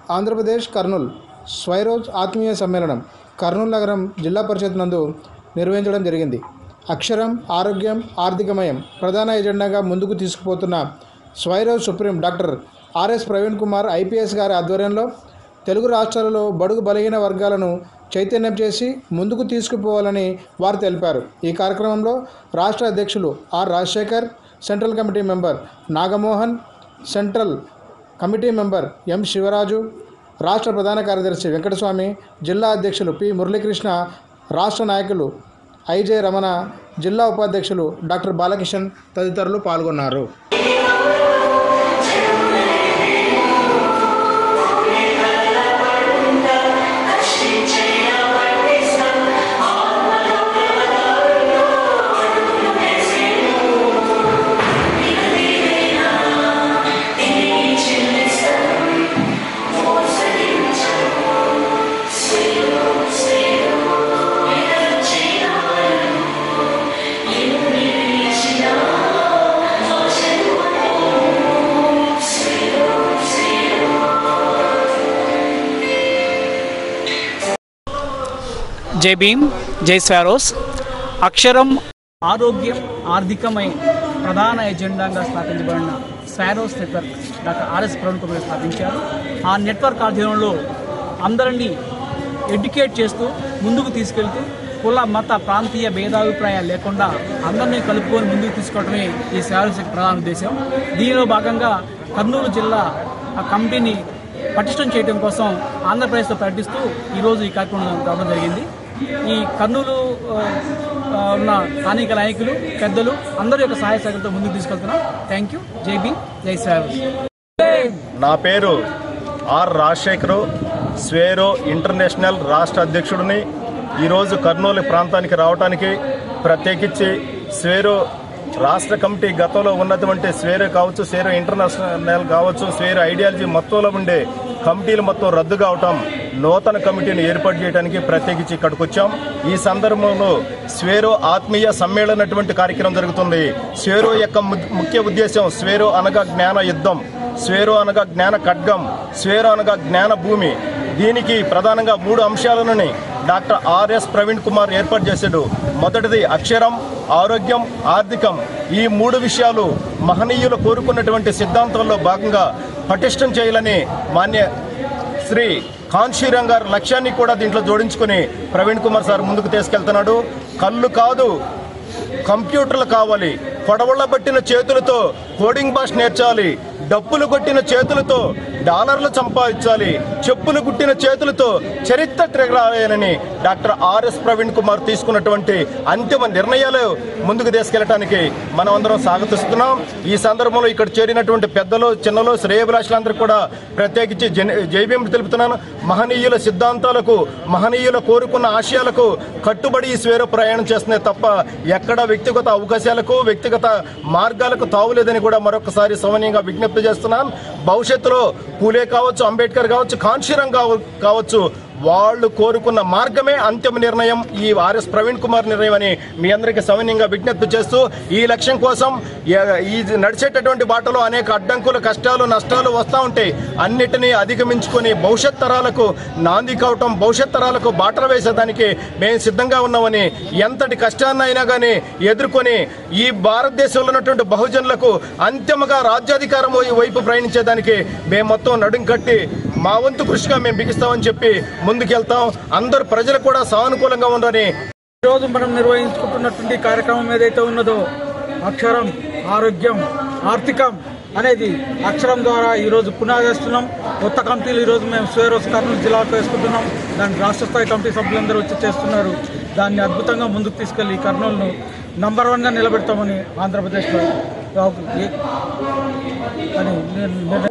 ఆంధ్రప్రదేశ్ కర్నూల్ స్వైరోజ్ ఆత్మీయ సమ్మేళనం కర్నూలు నగరం జిల్లా పరిషత్ నందు నిర్వహించడం జరిగింది అక్షరం ఆరోగ్యం ఆర్థికమయం ప్రధాన ఎజెండాగా ముందుకు తీసుకుపోతున్న Swaeroes supreme doctor RS Praveen Kumar IPS గారి ఆధ్వర్యంలో తెలుగు రాష్ట్రాలలో బడుగు బలహీన వర్గాలను చైతన్యం చేసి ముందుకు తీసుకుపోవాలని వారు తెలిపారు ఈ కార్యక్రమంలో రాష్ట్ర అధ్యక్షులు R Rajasekhar central committee member Nagamohan central committee member M Sivaraju రాష్ట్ర ప్రధాన కార్యదర్శి వెంకటస్వామి జిల్లా అధ్యక్షులు పి మురళీకృష్ణ రాష్ట్ర నాయకులు ఐజే రమణ జిల్లా ఉపాధ్యక్షులు డాక్టర్ బాలకిషన్ తదితరులు పాల్గొన్నారు జై భీమ్ జై స్వారోస్ అక్షరం ఆరోగ్యం ఆర్థికమై ప్రధాన ఎజెండాగా స్థాపించబడిన Swaeroes network doctor RS Praveen Kumar స్థాపించారు ఆ నెట్వర్క్ ఆధ్వర్యంలో అందరినీ ఎడ్యుకేట్ చేస్తూ ముందుకు తీసుకెళ్తూ కుల మత ప్రాంతీయ భేదాభిప్రాయాలు లేకుండా అందరినీ కలుపుకొని ముందుకు తీసుకోవడమే ఈ స్వారోస్ యొక్క ప్రధాన ఉద్దేశం దీనిలో భాగంగా కర్నూలు జిల్లా ఆ కమిటీని పటిష్టం చేయడం కోసం ఆంధ్రప్రదేశ్లో పర్యటిస్తూ ఈరోజు ఈ కార్యక్రమం రావడం జరిగింది ఈ కర్నూలు ఆ, ఆ, ఉన్న స్థానిక నాయకులు పెద్దలు అందరి యొక్క సహాయ సహకారంతో ముందుకు తీసుకెళ్తున్నాం థ్యాంక్ యూ జై భీమ్ జై సార్ నా పేరు ఆర్ రాజశేఖరు స్వేరో ఇంటర్నేషనల్ రాష్ట్ర అధ్యక్షుడిని ఈరోజు కర్నూలు ప్రాంతానికి రావడానికి ప్రత్యేకించి స్వేరో రాష్ట్ర కమిటీ గతంలో ఉన్నటువంటి స్వేరో కావచ్చు స్వేరో ఇంటర్నేషనల్ కావచ్చు స్వేరో ఐడియాలజీ మొత్తంలో ఉండే కమిటీలు మొత్తం రద్దు కావటం నూతన కమిటీని ఏర్పాటు చేయడానికి ప్రత్యేకించి ఇక్కడికి వచ్చాం ఈ సందర్భంలో స్వేరో ఆత్మీయ సమ్మేళనటువంటి కార్యక్రమం జరుగుతుంది స్వేరో యొక్క ము- ముఖ్య ఉద్దేశం స్వేరో అనగా జ్ఞాన యుద్ధం స్వేరో అనగా జ్ఞాన ఖడ్గం స్వేరో అనగా జ్ఞాన భూమి దీనికి ప్రధానంగా మూడు అంశాలను డాక్టర్ ఆర్ఎస్ ప్రవీణ్ కుమార్ ఏర్పాటు చేశాడు మొదటిది అక్షరం ఆరోగ్యం ఆర్థికం ఈ మూడు విషయాలు మహనీయులు కోరుకున్నటువంటి సిద్ధాంతంలో భాగంగా పటిష్టం చేయాలని మాన్య శ్రీ కాన్షీరాం గారి లక్ష్యాన్ని కూడా దీంట్లో జోడించుకుని ప్రవీణ్ కుమార్ సార్ ముందుకు తీసుకెళ్తున్నాడు కళ్ళు కాదు కంప్యూటర్లు కావాలి పొడవళ్ళ పట్టిన చేతులతో కోడింగ్ భాష నేర్చాలి డప్పులు కొట్టిన చేతులతో డాలర్లు సంపాదించాలి చెప్పులు కుట్టిన చేతులతో చరిత్ర తిరగరాయాలని డాక్టర్ ఆర్ఎస్ ప్రవీణ్ కుమార్ తీసుకున్నటువంటి అంతిమ నిర్ణయాలు ముందుకు తీసుకెళ్లడానికి మనం అందరం స్వాగతిస్తున్నాం ఈ సందర్భంలో ఇక్కడ చేరినటువంటి పెద్దలు చిన్నలు శ్రేయభిలాషులందరూ కూడా ప్రత్యేకించి జన- జైభీం తెలుపుతున్నాను మహనీయుల సిద్ధాంతాలకు మహనీయుల కోరుకున్న ఆశయాలకు కట్టుబడి ఈ స్వేర ప్రయాణం చేస్తున్నాయి తప్ప ఎక్కడ వ్యక్తిగత అవకాశాలకు వ్యక్తిగత మార్గాలకు తావులేదని కూడా మరొకసారి సవనీయంగా విజ్ఞప్తి చేస్తున్నాను భవిష్యత్తులో పూలే కావచ్చు అంబేద్కర్ కావచ్చు కాన్షీరం కావ- కావచ్చు వాళ్ళు కోరుకున్న మార్గమే అంతిమ నిర్ణయం ఈ ఆర్ఎస్ ప్రవీణ్ కుమార్ నిర్ణయం అని మీ అందరికీ సవనీయంగా విజ్ఞప్తి చేస్తూ ఈ లక్ష్యం కోసం ఏ- ఈ నడిచేటటువంటి బాటలో అనేక అడ్డంకులు కష్టాలు నష్టాలు వస్తూ ఉంటాయి అన్నిటినీ అధిగమించుకొని భవిష్యత్ తరాలకు నాంది కావటం భవిష్యత్ తరాలకు బాటలు వేసేదానికి మేము సిద్ధంగా ఉన్నామని ఎంతటి కష్టాన్ని అయినా కానీ ఎదుర్కొని ఈ భారతదేశంలో ఉన్నటువంటి బహుజనులకు అంతిమగా రాజ్యాధికారం వైపు ప్రయాణించేదానికి మేము మొత్తం నడుం కట్టి మా వంతు కృషిగా మేము బిగిస్తామని చెప్పి ముందుకెళ్తాం అందరు ప్రజలు కూడా సానుకూలంగా ఉండని ఈరోజు మనం నిర్వహించుకుంటున్నటువంటి కార్యక్రమం ఏదైతే ఉన్నదో అక్షరం ఆరోగ్యం ఆర్థికం అనేది అక్షరం ద్వారా ఈరోజు పునాదేస్తున్నాం కొత్త కమిటీలు ఈరోజు మేము స్వేరోస్ కర్నూలు జిల్లాకు వేసుకుంటున్నాం దాని రాష్ట్ర స్థాయి కమిటీ సభ్యులందరూ వచ్చి చేస్తున్నారు దాన్ని అద్భుతంగా ముందుకు తీసుకెళ్లి కర్నూలును నంబర్ వన్గా నిలబెడతామని ఆంధ్రప్రదేశ్లో అని నేను నిర్ణయం